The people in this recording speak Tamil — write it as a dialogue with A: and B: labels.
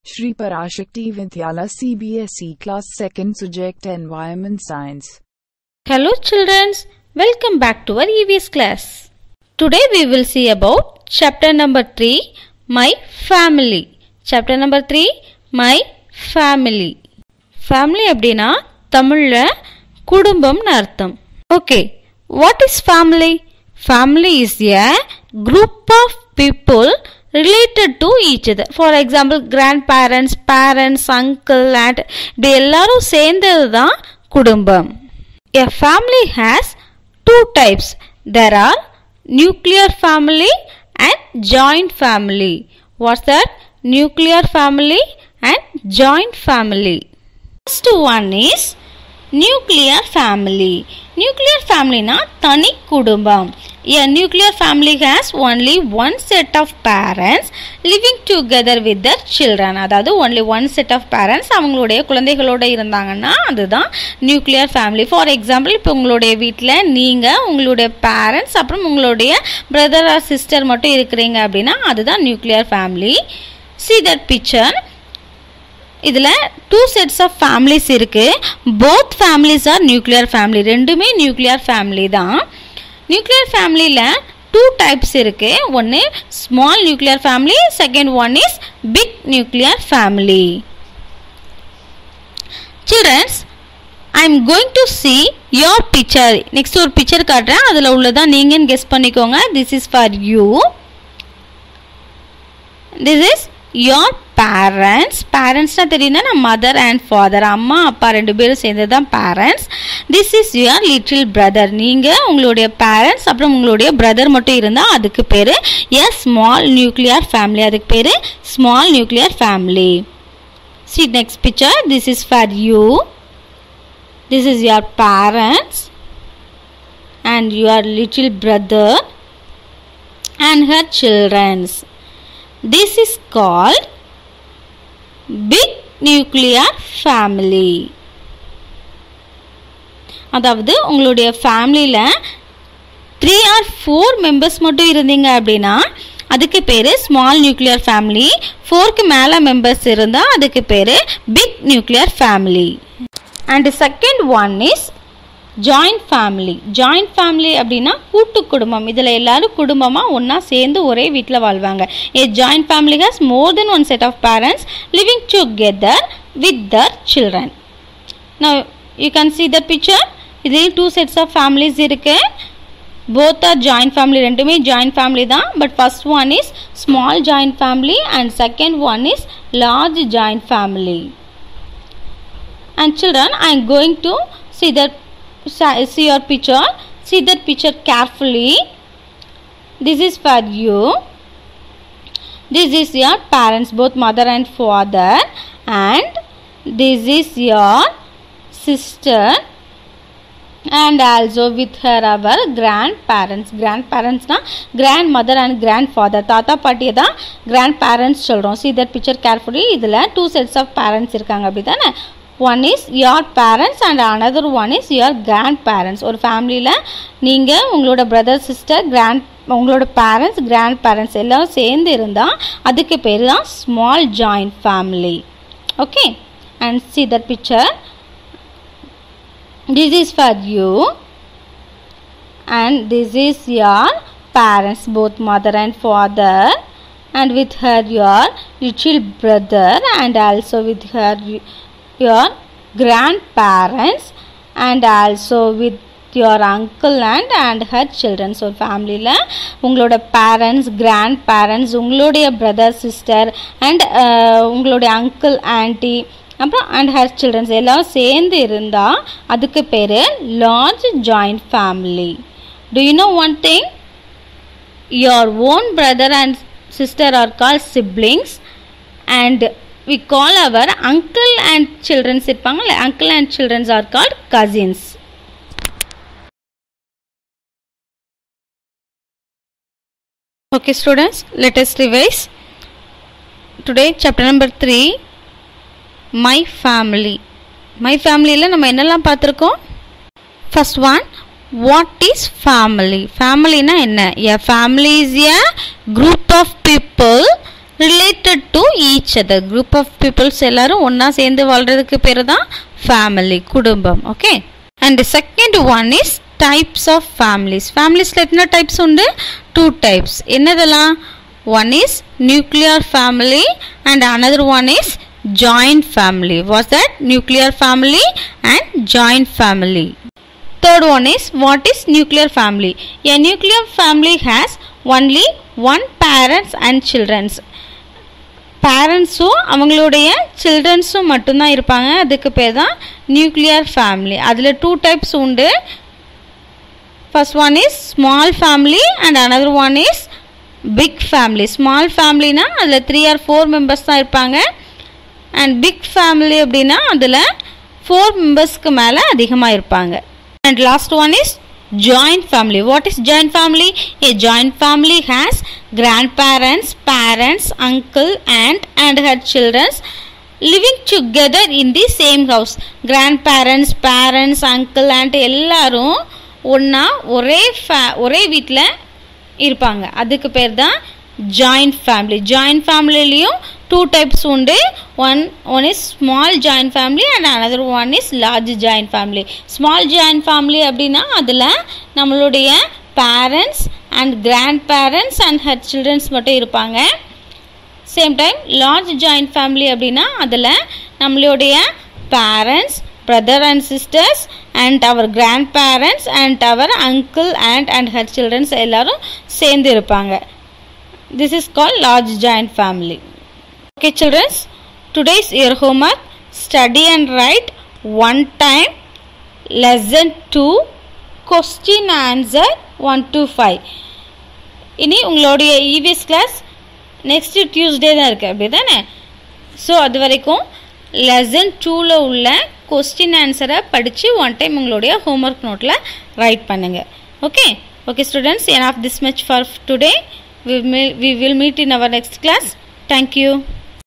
A: Shri Parashakti Vidyala CBSE Class 2nd Subject Environment Science.
B: Hello children, welcome back to our EVS class. Today we will see about chapter number 3, My Family. Chapter number 3, My Family. Family அப்படின்னா தமிழில் குடும்பம்னு அர்த்தம் okay what is family family is a group of people related to each other for example grand parents parents uncle and இப்படி எல்லாரும் சேர்ந்தது தான் குடும்பம் A family has two types. There are nuclear family and joint family. What's that? Nuclear family and joint family. First one is nuclear family. Nuclear family na தனி குடும்பம். A nuclear family has only one set of parents living together with their children. அதாவது only one set of parents அவங்களுடைய குழந்தைகளோட இருந்தாங்கன்னா அதுதான் நியூக்ளியர் ஃபேமிலி ஃபார் எக்ஸாம்பிள் இப்போ உங்களுடைய வீட்டில் நீங்கள் உங்களுடைய பேரண்ட்ஸ் அப்புறம் உங்களுடைய பிரதர் ஆர் சிஸ்டர் மட்டும் இருக்கிறீங்க அப்படின்னா அதுதான் nuclear family see that picture இதில் டூ செட்ஸ் ஆஃப் ஃபேமிலிஸ் இருக்குது both families are nuclear family ரெண்டுமே நியூக்ளியர் ஃபேமிலி தான் நியூக்ளியர் ஃபேமிலியில் டூ டைப்ஸ் இருக்குது ஒன்று small nuclear family second one is big nuclear family childrens I am going to see your picture next ஒரு பிக்சர் காட்டுறேன் அதில் உள்ளதான் நீங்கன்னு கெஸ் பண்ணிக்கோங்க this is for you this is your parents பேரண்ட்ஸ்னால் தெரியும்னா நான் மதர் அண்ட் ஃபாதர் அம்மா அப்பா ரெண்டு பேரும் சேர்ந்தது தான் parents this is your little brother நீங்கள் உங்களுடைய பேரண்ட்ஸ் அப்புறம் உங்களுடைய பிரதர் மட்டும் இருந்தால் அதுக்கு பேர் எ ஸ்மால் நியூக்ளியர் ஃபேமிலி அதுக்கு பேர் small nuclear family see next picture this is for you this is your parents and your little brother and her children's. This is called big nuclear family. அதாவது உங்களுடைய ஃபேமிலியில் த்ரீ ஆர் ஃபோர் மெம்பர்ஸ் மட்டும் இருந்தீங்க அப்படின்னா அதுக்கு பேர் ஸ்மால் நியூக்ளியர் ஃபேமிலி ஃபோருக்கு மேலே மெம்பர்ஸ் இருந்தால் அதுக்கு பேர் big nuclear family and second one is joint family joint family அப்படின்னா கூட்டு குடும்பம் இதில் எல்லாரும் குடும்பமாக ஒன்றா சேர்ந்து ஒரே வீட்டில் வாழ்வாங்க a joint family has more than one set of parents living together with their children நான் you can see that picture இதுலேயும் டூ செட்ஸ் ஆஃப் ஃபேமிலிஸ் இருக்குது போத் ஆர் ஜாயிண்ட் ஃபேமிலி ரெண்டுமே ஜாயிண்ட் ஃபேமிலி தான் but first one is small joint family and second one is large joint family and children i am going to see that see your picture see that picture carefully this is for you this is your parents both mother and father and this is your sister and also with her our grandparents grandparents na grandmother and grandfather தாத்தா பாட்டியை தான் grandparents சொல்கிறோம் see that picture carefully இதில் two sets of parents இருக்காங்க அப்படி தானே one is your parents and another one is your grandparents ஒரு ஃபேமிலியில் நீங்கள் உங்களோட பிரதர் சிஸ்டர் கிராண்ட் உங்களோட பேரண்ட்ஸ் கிராண்ட் பேரண்ட்ஸ் எல்லோரும் சேர்ந்து இருந்தால் அதுக்கு பேர் தான் small joint family okay and see that picture this is for you and this is your parents both mother and father and with her your little brother and also with her your grandparents and also with your uncle and and her children so ஃபேமிலியில் உங்களோட பேரண்ட்ஸ் கிராண்ட் பேரண்ட்ஸ் உங்களுடைய பிரதர் சிஸ்டர் அண்ட் உங்களுடைய அங்கிள் ஆன்டி அப்புறம் அண்ட் ஹர் சில்ட்ரன்ஸ் எல்லாம் சேர்ந்து இருந்தால் அதுக்கு பேர் large joint family do you know one thing your own brother and sister are called siblings and we call our uncle and children இருப்பாங்கல்ல uncle and children are called cousins okay students let us revise today chapter number 3 my family my familyல நம்ம என்னெல்லாம் பார்த்துருக்கோம் first one what is family ஃபேமிலினா என்ன a family is a group of people related to each other group of peoples எல்லாரும் ஒன்றா சேர்ந்து வாழ்கிறதுக்கு பேர் தான் ஃபேமிலி குடும்பம் okay and second one is types of families ஃபேமிலிஸில் எத்தனை டைப்ஸ் உண்டு டூ டைப்ஸ் என்னதெல்லாம் one is nuclear family and another one is joint family was that nuclear family and joint family third one is what is nuclear family a nuclear family has only one parents and children's பேரண்ட்ஸும் அவங்களுடைய சில்ட்ரன்ஸும் மட்டும்தான் இருப்பாங்க அதுக்கு பேர் தான் நியூக்ளியர் ஃபேமிலி அதில் டூ டைப்ஸ் உண்டு first one is small family and another one is big family small ஃபேமிலினா அதில் த்ரீ ஆர் ஃபோர் மெம்பர்ஸ் தான் இருப்பாங்க அண்ட் பிக் ஃபேமிலி அப்படின்னா அதில் ஃபோர் மெம்பர்ஸ்க்கு மேலே அதிகமாக இருப்பாங்க and last one is joint family what is joint family a joint family has grand parents parents uncle and and her childrens living together in the same house grand parents parents uncle and எல்லாரும் ஒன்றா ஒரே ஃபே ஒரே வீட்டில் இருப்பாங்க அதுக்கு பேர் தான் ஜாயிண்ட் ஃபேமிலி ஜாயிண்ட் ஃபேமிலிலையும் டூ டைப்ஸ் உண்டு one one is small joint family and another one is large joint family small joint family அப்படின்னா அதில் நம்மளுடைய parents and grand parents and her childrens மட்டும் இருப்பாங்க same time large joint family அப்படின்னா அதில் நம்மளுடைய parents brother and sisters and our grand parents and our uncle and and her childrens எல்லாரும் சேர்ந்து இருப்பாங்க this is called large joint family okay children today's your homework study and write one time lesson 2 question answer 1 to 5 இனி உங்களுடைய இவிஎஸ் கிளாஸ் நெக்ஸ்ட் டியூஸ்டே தான் இருக்குது அப்படி தானே ஸோ அது வரைக்கும் லெசன் டூவில் உள்ள கொஸ்டின் ஆன்சரை படித்து ஒன் டைம் உங்களுடைய ஹோம்ஒர்க் நோட்டில் ரைட் பண்ணுங்கள் okay okay students end of this much for today we will, we will meet in our next class thank you